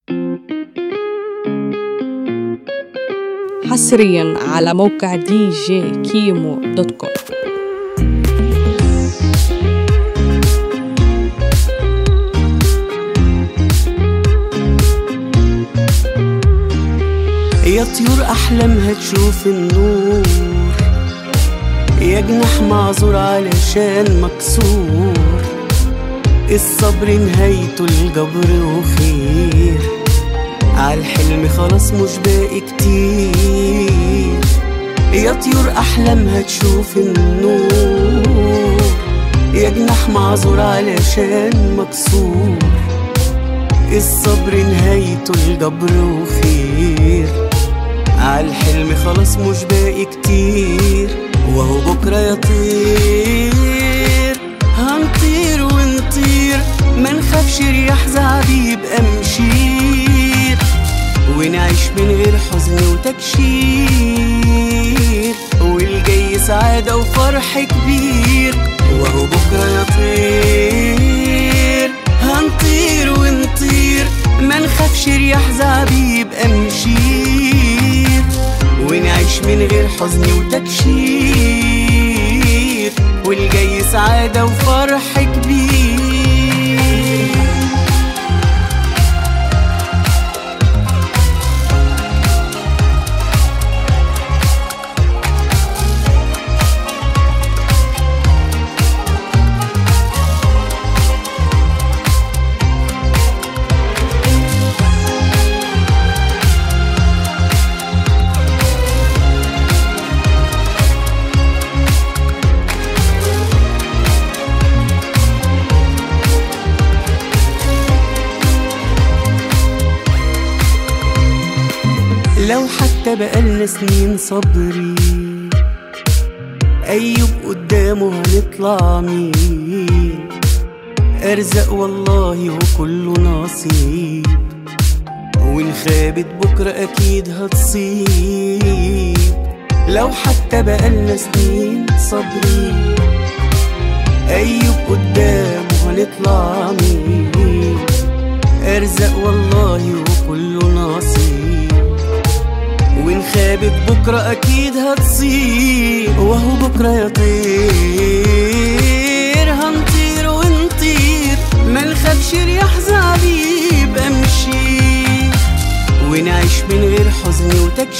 حصريا على موقع دي جي كيمو دوت كوم يا طيور أحلامها تشوف النور يا جناح معذور علشان مكسور الصبر نهايته الجبر وخير عالحلم خلاص مش باقي كتير يا طيور أحلامها تشوف النور يا جناح معذور علشان مكسور الصبر نهايته الجبر وخير عالحلم خلاص مش باقي كتير وهو بكرة يطير هنطير ونطير ما نخافش رياح زعبيب أمشير ونعيش من غير حزن وتكشير والجاي سعادة وفرح كبير وهو بكرة يطير هنطير ونطير ما نخافش رياح زعبيب أمشير ونعيش من غير حزن وتكشير والجاي سعادة وفرح كبير لو حتى بقالنا سنين صبري أيوب قدامه هنطلع مين أرزق والله وكله نصيب وإن خابت بكرة أكيد هتصيب لو حتى بقالنا سنين صبري أيوب قدامه هنطلع مين أرزق والله وكله نصيب وإن خابت بكرة أكيد هتصيب وهو بكرة يطير هنطير ونطير ما نخافش رياح زعبيب أمشي ونعيش من غير حزن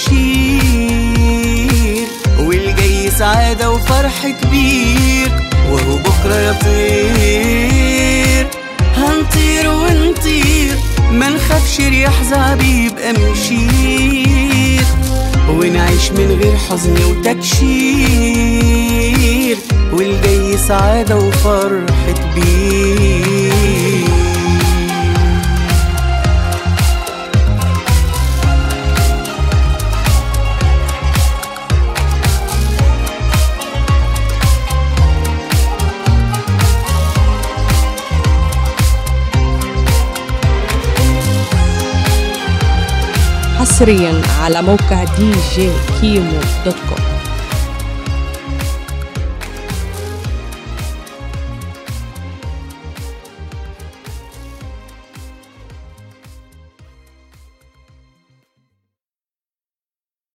وتكشير والجاي سعادة وفرح كبير وهو بكرة يطير هنطير ونطير ما نخافش رياح زعبيب أمشير ونعيش من غير حزن وتكشير والجاي سعادة وفرح كبير حصريا على موقع دي جي كيمو دوت كوم